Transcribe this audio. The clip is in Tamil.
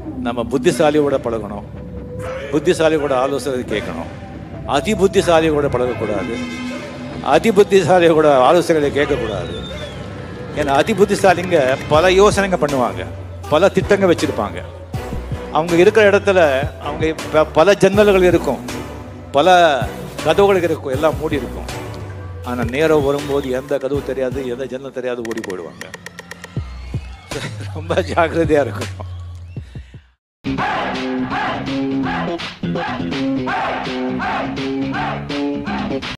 நம்ம புத்திசாலியோட பழகணும் புத்திசாலியோட ஆலோசனை கேட்கணும் அதி புத்திசாலியோட பழகக்கூடாது அதி புத்திசாலியோட ஆலோசனைகளை கேட்கக்கூடாது ஏன்னா அதி புத்திசாலிங்க பல யோசனைங்க பண்ணுவாங்க பல திட்டங்கள் வச்சிருப்பாங்க அவங்க இருக்கிற இடத்துல அவங்க ப- பல ஜன்னல்கள் இருக்கும் பல கதவுகள் இருக்கும் எல்லாம் மூடி இருக்கும் ஆனால் நேரம் வரும்போது எந்த கதவு தெரியாது எந்த ஜன்னல் தெரியாது ஓடி போயிடுவாங்க ரொம்ப ஜாக்கிரதையாக இருக்கணும்